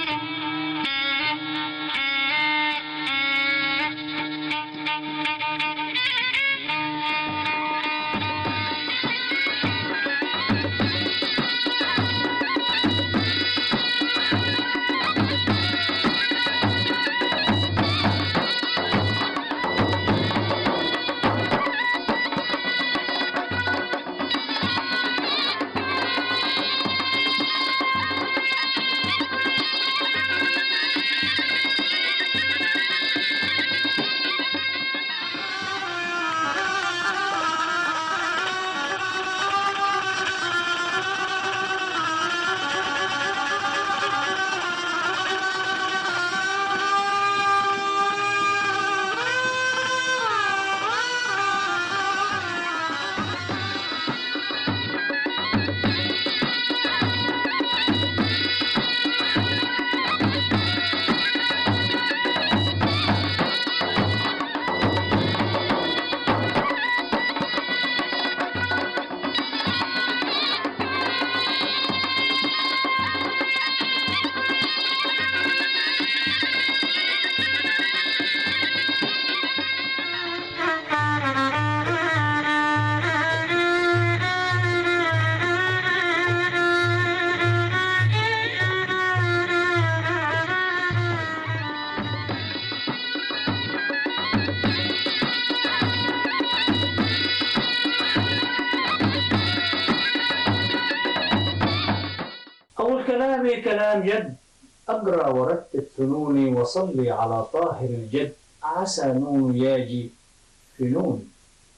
أول كلامي كلام جد أقرأ ورتب فنوني وصلي على طاهر الجد عسى نون ياجي في نون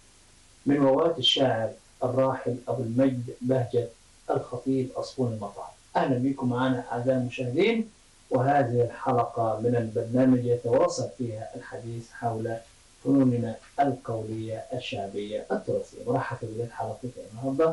من ووات الشاعر الراحل أبو المجد بهجت الخطيب أصفون المطار أهلا بكم معنا أعزائي المشاهدين وهذه الحلقة من البرنامج يتواصل فيها الحديث حول فنوننا القولية الشعبية التراثية برحب ببداية حلقتي النهارده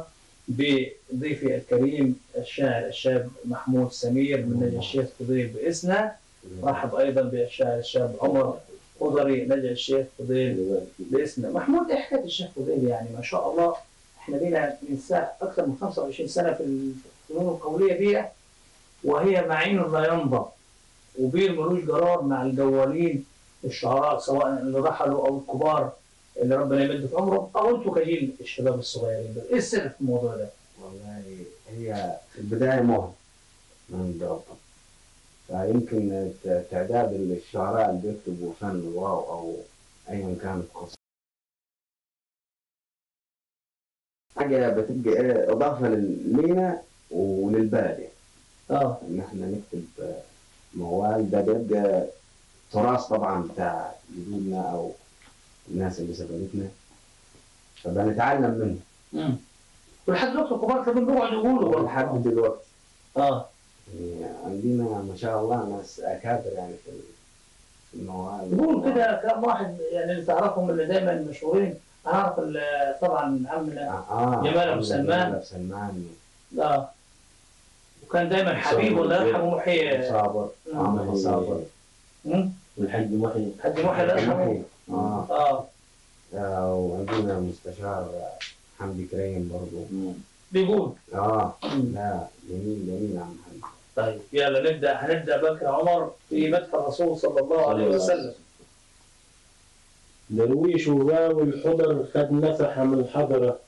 بضيفي الكريم الشاعر الشاب محمود سمير من نجع الشيخ فضيل بإسنا رحب أيضا بالشاعر الشاب عمر خضري نجع الشيخ فضيل بإسنا محمود إيه حكاية الشيخ فضيل يعني ما شاء الله إحنا لينا من ساعة أكثر من 25 سنة في الفنون القولية دي وهي معين لا ينضب وبين ملوش قرار مع الجوالين الشعراء سواء اللي رحلوا أو الكبار اللي ربنا يمد في عمرهم او انتوا كجيل الشباب الصغيرين دول ايه السر في الموضوع ده؟ والله هي في البداية مهن من ربنا فيمكن ت- تعداد الشعراء اللي بيكتبوا فن واو أو أيا كانت قصة حاجة بتبقى إيه إضافة لينا وللبلد يعني اه إن إحنا نكتب آه، موال ده بيبقى تراث طبعا بتاع جدودنا أو الناس اللي سبقتنا فبنتعلم منه امم ولحد دلوقتي الكبار كمان بيقعدوا يقولوا برضه. لحد دلوقتي اه يعني عندنا ما شاء الله ناس اكابر يعني في في الموال يقولوا كده كم واحد يعني اللي تعرفهم اللي دايما مشهورين انا اعرف ال- طبعا عمنا اه جمال أبو سلمان. جمال ابو سلمان اه وكان دايما حبيب الله يرحمه محيي صابر مم. عمر صابر مم. والحاج محي حاج محيي الله يرحمه محي. اه اه آه، وعندنا المستشار حمدي كريم برضو بيقول اه مم. لا جميل جميل عم حمدي طيب يلا نبدا هنبدا بكر عمر في مدح الرسول صلى الله عليه وسلم درويش وغاوي الحضر خد نفح من الحضرة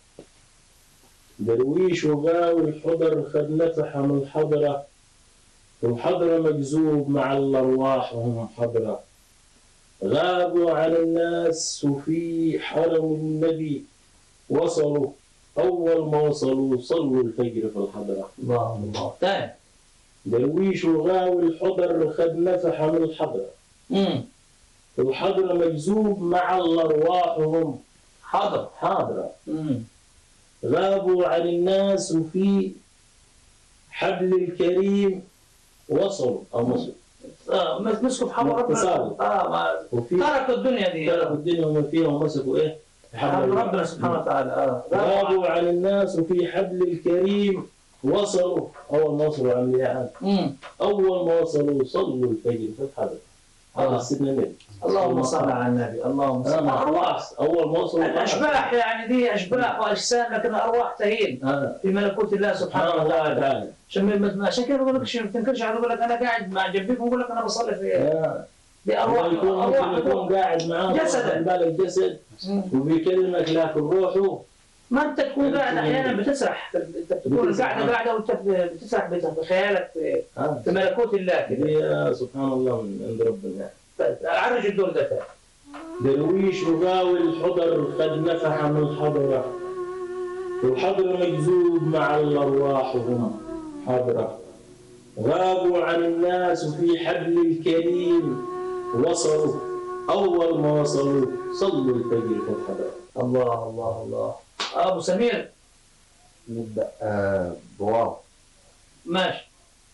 درويش وغاوي الحضر خد نفح من الحضرة والحضرة مجذوب مع الأرواح وهم حضرة غابوا عن الناس وفي حرم النبي وصلوا أول ما وصلوا صلوا الفجر في الحضرة الله الله تاني درويش وغاوي الحضر خد نفح من الحضرة امم الحضرة مجذوب مع الأرواح وهم حاضر حاضرة امم غابوا عن الناس وفي حبل الكريم وصلوا أو وصلوا اه مس- مسكوا في حبل ربنا اتصال. اه ما وفي تركوا الدنيا دي تركوا الدنيا وما فيها ومسكوا إيه؟ حبل ربنا سبحانه وتعالى اه غابوا عن الناس وفي حبل الكريم وصلوا أول ما وصلوا عن اليعان امم أول ما وصلوا صلوا الفجر في الحضرة هذا آه. السيدنا النبي اللهم صل على النبي اللهم صل آه، على خلاص اول ما وصل الاشباح يعني دي اشباح واجسام لكن ارواح تهين آه. في ملكوت الله سبحانه سبحان الله وتعالى تعالى عشان ما- عشان كده بقول لك شيء ما تنكرش على يقول لك انا قاعد مع جنبيكم ويقول لك انا بصلي في آه. دي ارواح هو يكون ارواح ممكن يكون قاعد معاه جسدا. واخد بالك جسد مم. وبيكلمك لكن روحه ما انت تكون قاعد احيانا بتسرح انت تكون بتسرح. قاعده قاعده وانت بتسرح بخيالك في آه. في ملكوت الله كده يا سبحان الله من عند ربنا عرج الدور ده تاني. درويش وغاوي الحضر قد نفح من الحضرة والحضر مجذوب مع الأرواح وهم حضرة غابوا عن الناس وفي حبل الكريم وصلوا أول ما وصلوا صلوا الفجر في الحضرة الله الله الله ابو سمير نبدأ آه بواو ماشي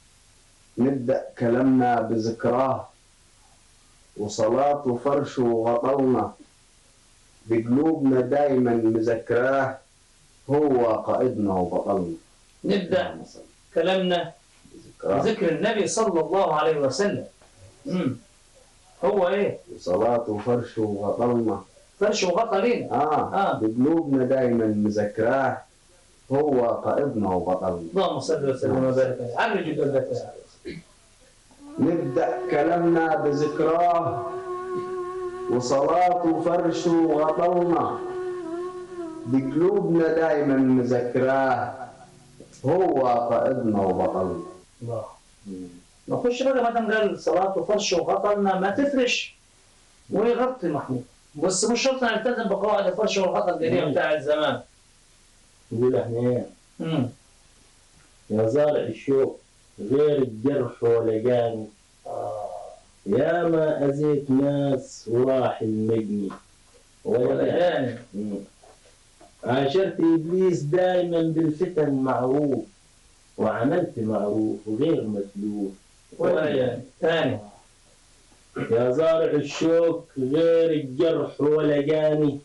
نبدأ كلامنا بذكراه وصلاة وفرش وغطلنا بقلوبنا دايما مذكراه هو قائدنا وبطلنا نبدا اللهم صل كلامنا بذكراه بذكر النبي صلى الله عليه وسلم مم. هو ايه وصلاة وفرش وغطلنا فرش وغطى لينا آه, آه. بقلوبنا دايما مذكراه هو قائدنا وبطلنا اللهم صل وسلم وبارك عليه عرج الدور ده تاني. نبدأ كلامنا بذكراه وصلاة وفرش وغطلنا بقلوبنا دايما مذكراه هو قائدنا وبطلنا الله نخش بقى ما دام قال صلاه وفرش وغطلنا ما تفرش ويغطي محمود بس مش شرط نلتزم بقواعد الفرش والغطا القديمه مم. بتاع زمان يقول احنا إيه؟ مم. يا زارع الشوق غير الجرح ولقاني آه. يا ما أذيت ناس وراح المجني ولا ولجاني عاشرت إبليس دائما بالفتن معروف وعملت معروف وغير متلوف ولجاني ثاني يا زارع الشوك غير الجرح ولقاني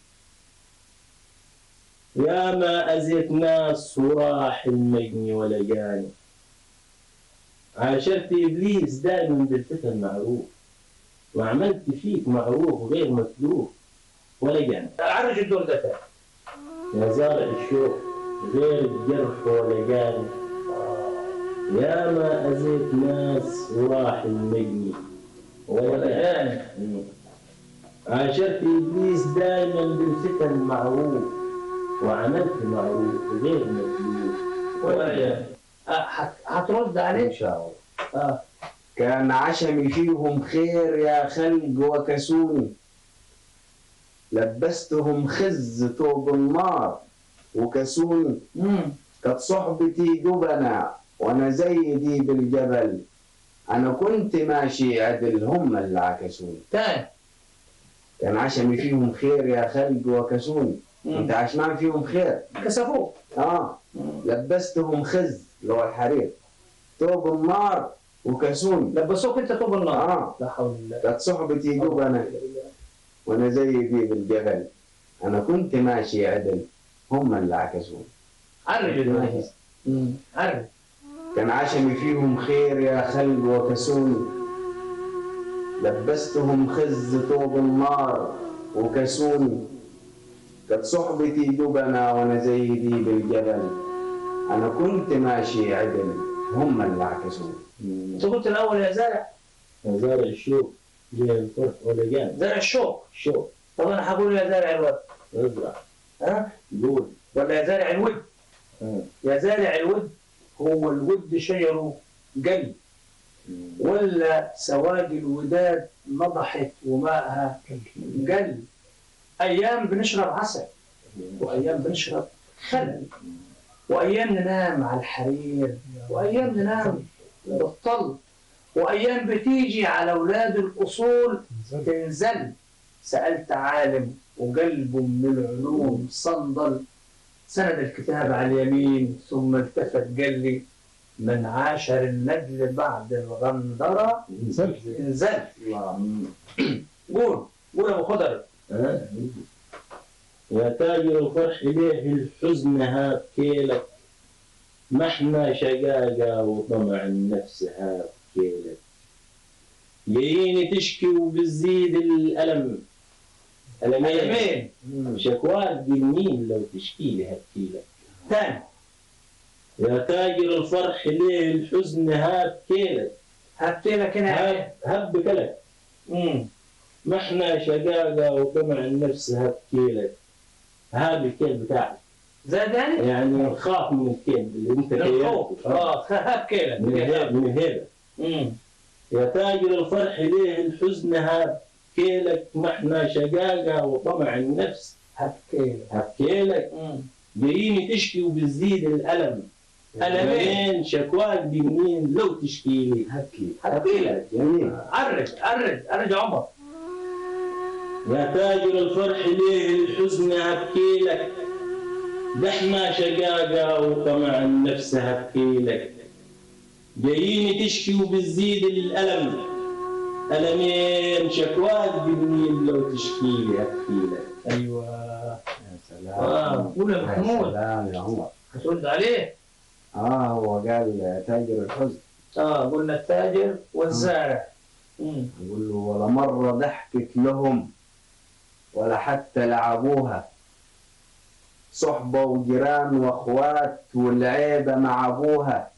يا ما أذيت ناس وراح المجني ولقاني عاشرت إبليس دائما بالفتن معروف وعملت فيك معروف غير متلوف ولقاني عرج الدور ده تاني يا زارع الشوق غير الجرح ولقاني يا ما أذيت ناس وراح المجني ولقاني ولجاني عاشرت إبليس دائما بالفتن معروف وعملت معروف غير مطلوب ولجاني آه، هت- هترد إن عليه شاء الله اه كان عشمي فيهم خير يا خلق وكسوني لبستهم خز توب النار وكسوني مم. كانت صحبتي جبنا وانا زيدي بالجبل انا كنت ماشي عدل هم اللي عكسوني تاني كان عشمي فيهم خير يا خلق وكسوني انت مم. عشمان فيهم خير كسفوه اه مم. لبستهم خز اللي هو الحرير توب النار وكسوني لبسوك انت طوب النار اه لا حول الله كانت صحبتي جبنا وانا زي دي بالجبل انا كنت ماشي عدل هم اللي عكسوني عرج الدور ده. مم. عرج كان عشمي فيهم خير يا خلق وكسوني لبستهم خز طوب النار وكسوني كانت صحبتي جبنا وانا زي دي بالجبل انا كنت ماشي عدل هم اللي عكسوني انت قلت الاول يا زارع يا زارع الشوق ليه الفرح ولقاني زرع الشوق الشوق طب انا هقول يا زارع الود ازرع ها قول ولا يا زارع الود آه. يا زارع الود هو الود شجره جلي ولا سواقي الوداد نضحت وماءها جل ايام بنشرب عسل وايام بنشرب خل وايام ننام على الحرير وايام ننام بالطل وايام بتيجي على اولاد الاصول تنزل سالت عالم وقلبه من العلوم صندل سند الكتاب على اليمين ثم التفت قال لي من عاشر النجل بعد الغندرة انزل قول قول يا ابو خضر آه. يا تاجر الفرح ليه الحزن هاب كيلك ما احنا شقاقة وطمع النفس هاب كيلك جايين تشكي وبتزيد الألم ألمين ألمين شكواك بالمين لو تشكي لي هبكي لك ثاني يا تاجر الفرح ليه الحزن هاب كيلك هبتي لك هنا هب هب كلك امم ما احنا شقاقة وطمع النفس هبكي لك هذا الكيل بتاعك زي ثاني يعني خاف من الكيل اللي انت الخوف كيلته اه هبكي لك من الهيبة من الهيبة امم يا تاجر الفرح ليه الحزن هاب كيلك ما احنا شقاقة وطمع النفس هبكي لك هبكيلك امم جاييني تشكي وبتزيد الألم ألمين. ألمين شكواك دي منين لو تشكي لي هبكي هبكي لك جميل عرج عرج عرج عمر يا تاجر الفرح ليه الحزن هبكي لك ده احنا شقاقة وطمع النفس هبكي لك جاييني تشكي وبتزيد الألم ألمين شكواك دي منين لو تشكي لي هبكي لك ايوه يا سلام اه قول يا يا محمود سلام يا عمر هترد عليه اه هو قال تاجر الحزن اه قلنا التاجر والزارع امم يقول له ولا مرة ضحكت لهم ولا حتى لعبوها صحبة وجيران واخوات والعيبة مع ابوها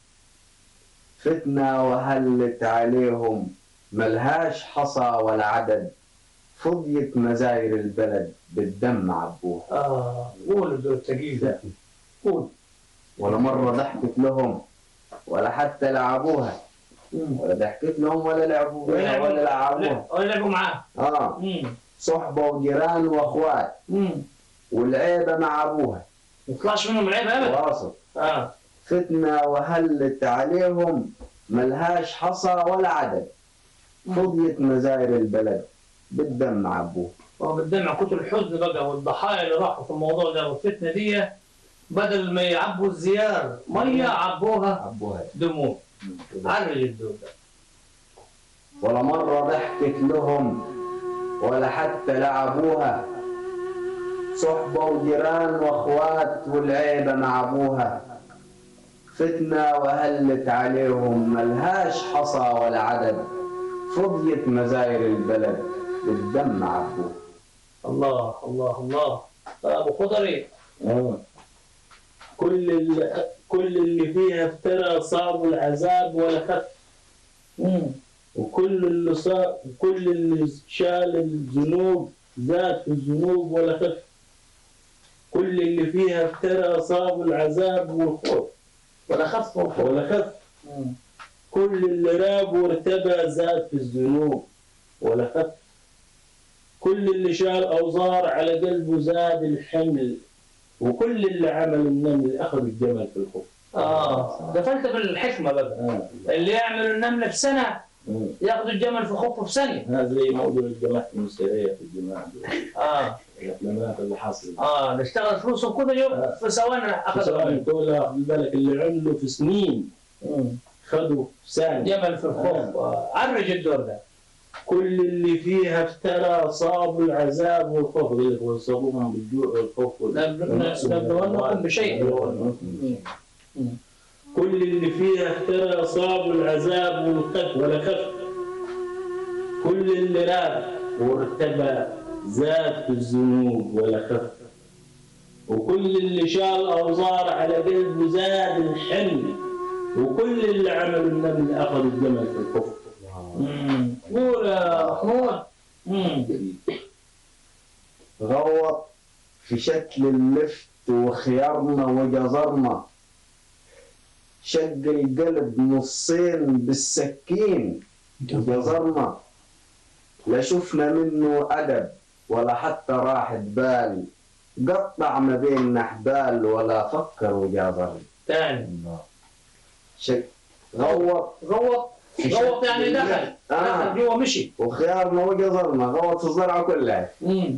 فتنة وهلت عليهم ملهاش حصى ولا عدد فضيت مزاير البلد بالدم عبوها اه قول الدور الثقيل ده قول ولا مرة ضحكت لهم ولا حتى لعبوها مم. ولا ضحكت لهم ولا لعبوها ولا لعبوها ولا لعبوا معاه اه امم صحبة وجيران واخوات امم والعيبة مع أبوها ما يطلعش منهم العيب ابدا واصل اه فتنة وهلت عليهم ملهاش حصى ولا عدد فضيت مزاير البلد بالدم مع أبوها هو بالدمع كتر الحزن بقى والضحايا اللي راحوا في الموضوع ده والفتنه دي بدل ما يعبوا الزيار ميه عبوها أبوها دموع عرج الدور ده ولا مرة ضحكت لهم ولا حتى لعبوها صحبة وجيران واخوات والعيبة مع أبوها فتنة وهلت عليهم ملهاش حصى ولا عدد فضيت مزاير البلد بالدم مع أبوها الله الله الله ابو خضري آه. كل اللي كل اللي فيها افترى صاب العذاب ولا خف امم وكل اللي صار كل اللي شال الذنوب زاد في الذنوب ولا خف كل اللي فيها افترى صاب العذاب والخوف ولا خف ولا خف. ولا خف مم. كل اللي راب وارتبى زاد في الذنوب ولا خف كل اللي شال أوزار على قلبه زاد الحمل وكل اللي عمل النمل أخذ الجمل في الخوف اه دخلت بالحكمه بقى آه. اللي يعمل النمله في سنه آه. ياخذ الجمل في خفه في ثانيه هذا زي موضوع الجماعة المسترية في الجماعة دول. اه الأفلامات اللي حصلت اه اللي اشتغل فلوسهم كل يوم آه. في ثواني اخذ سواء كلها خد بالك اللي عملوا في سنين خدوا في ثانية جمل في الخوف آه. عرج الدور ده كل اللي فيها افترى صاب العذاب والخوف يقول لك وصابوهم بالجوع والخوف وال- نبلونكم بشيء كل اللي فيها افترى صاب العذاب والخف ولا خف كل اللي راب وارتبى زاد في الذنوب ولا خف وكل اللي شال أوزار على قلبه زاد الحمل وكل اللي عمل النمل أخذ الجمل في الكفر مم. قول يا محمود مم. غوط في شكل اللفت وخيارنا وجزرنا شق القلب نصين بالسكين وجزرنا لا شفنا منه أدب ولا حتى راحة بال قطع ما بيننا حبال ولا فكر وجازرنا تاني شق غوط غوط في غوط شكل يعني دخل اللفت. آه. دخل جوا مشي وخيارنا وجزرنا غوط في الزرعة كلها مم.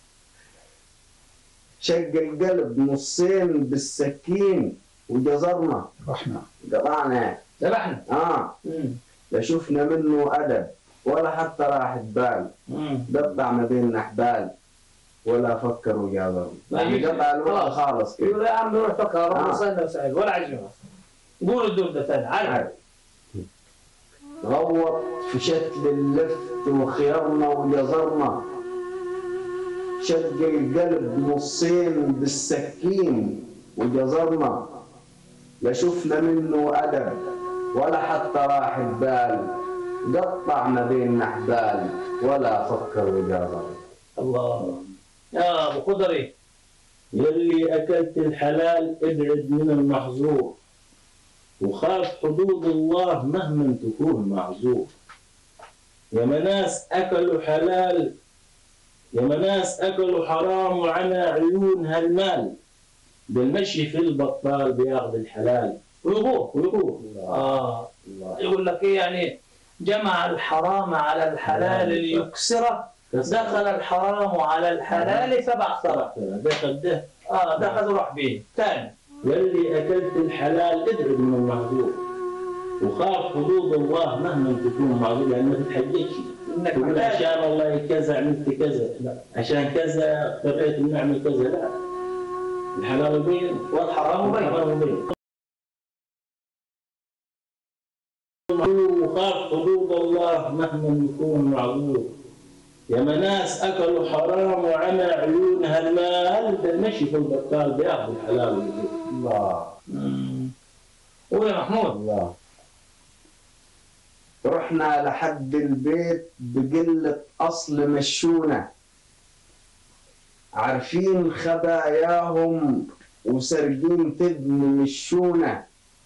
شق القلب نصين بالسكين وجزرنا رحمة قطعنا ذبحنا اه مم. لا شفنا منه ادب ولا حتى راحة بال مم. قطع ما بيننا حبال ولا فكر وجابر ما يعني يجي. قطع الوقت خلاص. خالص كده يقول يا عم روح فكر ربنا آه. صلى وسهل ولا عجبه قول الدور ده ثاني عارف عارف. غوط في شتل اللفت وخيرنا وجزرنا شق القلب نصين بالسكين وجزرنا لا شفنا منه أدب ولا حتى راح بال قطع ما بيننا حبال ولا فكر وجازر الله يا ابو خضري يلي أكلت الحلال ابعد من المحظور وخاف حدود الله مهما تكون معذور يا مناس أكلوا حلال يا مناس أكلوا حرام وعلى عيونها المال بالمشي في البطال بياخذ الحلال ويغور ويقول اه الله يقول لك ايه يعني جمع الحرام على الحلال ليكسره دخل الحرام على الحلال فبعثره دخل ده اه دخل وراح به ثاني يلي أكلت الحلال ابعد من المعذور وخاف حدود الله مهما تكون معذور يعني ما تتحججش انك تقول محتاج عشان الله كذا عملت كذا لا عشان كذا اضطريت اني اعمل كذا لا الحلال بين والحرام بين والحرام بين وخاف حدود الله مهما يكون معذور يا مناس اكلوا حرام وعمى عيونها المال بالمشي في البطال بياخذ الحلال والبيت الله مم. قول يا محمود الله رحنا لحد البيت بقلة أصل مشونا عارفين خباياهم وسرقين تبني مشونا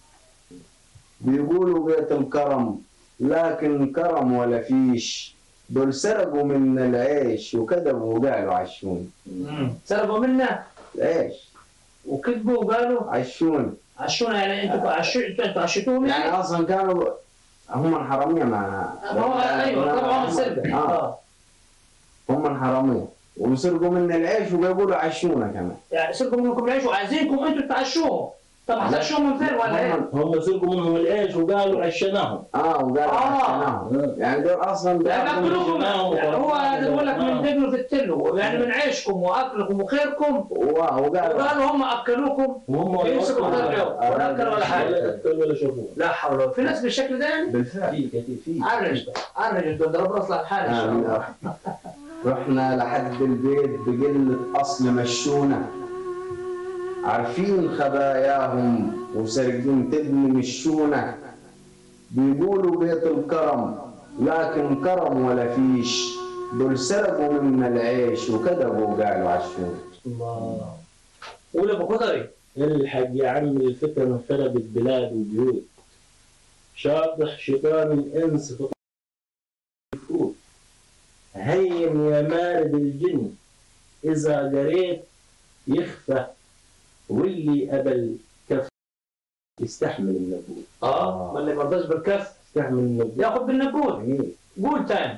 بيقولوا بيت الكرم لكن كرم ولا فيش دول سرقوا منا العيش وكذبوا وقالوا عشون مم. سرقوا منا العيش وكذبوا وقالوا عشون عشونا يعني انتوا عشوا انتوا عشتوهم يعني يعني اصلا كانوا هم الحراميه ما ما هو ايوه طبعا السرقه آه. اه هم الحراميه وسرقوا منا العيش وبيقولوا عشونا كمان يعني سرقوا منكم العيش وعايزينكم انتوا تعشوهم طب هتعشوهم من فين ولا ايه؟ هم هم سرقوا منهم العيش وقالوا عشناهم اه وقالوا آه. عشناهم يعني دول اصلا يعني بياخدوا اكلكم جماعة يعني هو وفرقنا. يقول لك من دبلوا في التلو يعني من عيشكم واكلكم وخيركم و- وقالوا وقالوا هم اكلوكم وهم يمسكوا ولا الدبل ولا اكل ولا حاجه ولا أكل ولا شافوه لا حول ولا قوه في ناس بالشكل ده يعني بالفعل في كثير في عرج عرج انتوا ضرب راس الحال ان شاء الله آه. رحنا لحد البيت بقلة أصل مشونا عارفين خباياهم وسرقين تبني مشونا بيقولوا بيت الكرم لكن كرم ولا فيش دول سرقوا منا العيش وكذبوا وقالوا عشون الله قول يا ابو خضري الحق يا عم الفتن خربت بلاد وبيوت شاطح شيطان الانس في الفوت هين يا مارد الجن اذا قريت يخفى واللي قبل كف يستحمل النبوت اه ما اللي ما رضاش بالكف يستحمل النبوت ياخذ بالنبوت جميل قول تاني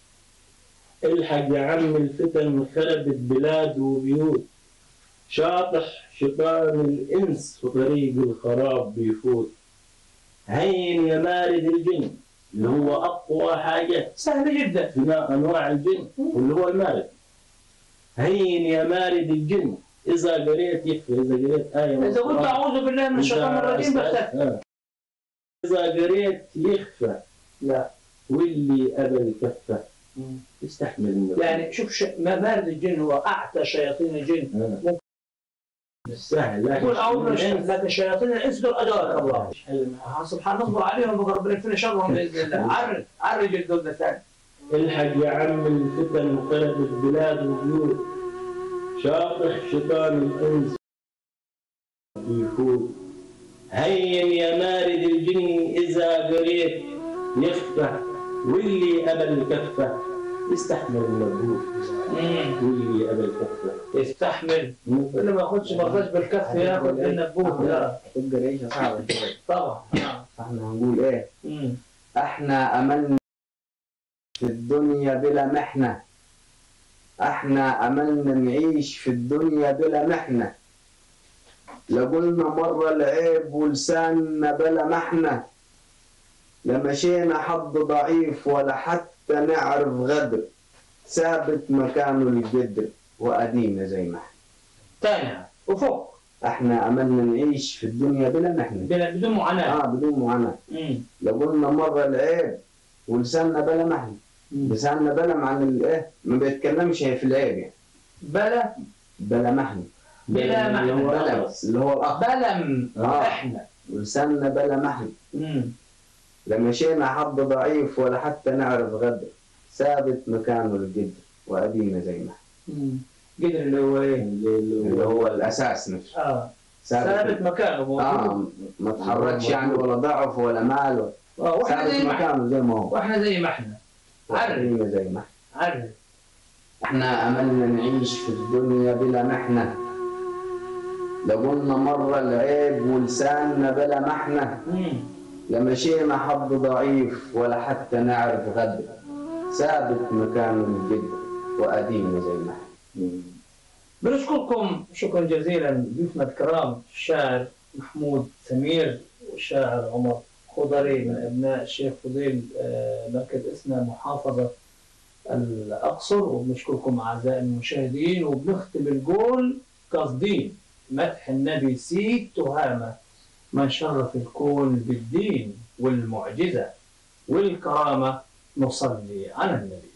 الحق يا عم الفتن خربت بلاد وبيوت شاطح شيطان الإنس في طريق الخراب بيفوت هين يا مارد الجن اللي هو أقوى حاجة سهل جدا في أنواع الجن واللي هو المارد هين يا مارد الجن إذا قريت يكفي إذا قريت آية من اذا قلت القرآن، اعوذ بالله من الشيطان إذا الرجيم استعذ- بختفي آه. إذا قريت يخفى لا واللي قبل كفه يستحمل النبوت. يعني شوف ش... ما مارد الجن هو اعتى شياطين الجن آه. سهل لكن يقول اعوذ بالله الإنس- لكن شياطين الانس دول اجارك الله مش حل معاه. سبحان الله عليهم بقى ربنا يكفينا شرهم باذن الله عرج عرج الدول ده ثاني الحق يا عم الفتن وخربت بلاد وبيوت شاطح شيطان الانس يفوت هين يا مارد الجن اذا قريت يخفى واللي قبل كفه يستحمل المجهود واللي قبل كفه يستحمل اللي ما ياخدش ما رضاش بالكف ياخد بالنبوت لا تبقى العيشة صعبة كده طبعا آه. احنا هنقول ايه مم. احنا املنا في الدنيا بلا محنة احنا املنا نعيش في الدنيا بلا محنة لقلنا مرة العيب ولساننا بلا محنة لمشينا حد ضعيف ولا حتى نعرف غدر ثابت مكانه القدر وأدينا زي ما احنا تاني وفوق احنا املنا نعيش في الدنيا بلا محنة بلا- بدون معاناه اه بدون معاناة مم. لو قلنا مرة العيب ولساننا بلا محن لساننا بلا عن الايه ما بيتكلمش في العيب يعني بلا بلا محن بلا محن. بلا اللي هو الأخ بلم آه. احنا ولساننا بلا محن مم. لما شينا حظ ضعيف ولا حتى نعرف غدر ثابت مكانه الجدر وأدينا زي ما احنا. مم. قدر اللي هو ايه؟ اللي هو الأساس نفسه اه ثابت مكانه موجود اه ما تحركش يعني ولا ضعف ولا مال آه. واحنا ثابت زي ما احنا مكانه زي ما هو واحنا زي ما احنا عرف وأدينا زي ما احنا عرف احنا املنا نعيش في الدنيا بلا محنة لو قلنا مرة العيب ولساننا بلا محنة مم. لمشينا حظ ضعيف ولا حتى نعرف غدر ثابت مكانه الجدر وأدينا زي ما احنا بنشكركم شكرا جزيلا ضيوفنا الكرام الشاعر محمود سمير والشاعر عمر خضري من ابناء الشيخ فضيل آه، مركز اسنا محافظه الاقصر وبنشكركم اعزائي المشاهدين وبنختم الجول قاصدين مدح النبي سيد تهامه من شرف الكون بالدين والمعجزه والكرامه نصلي على النبي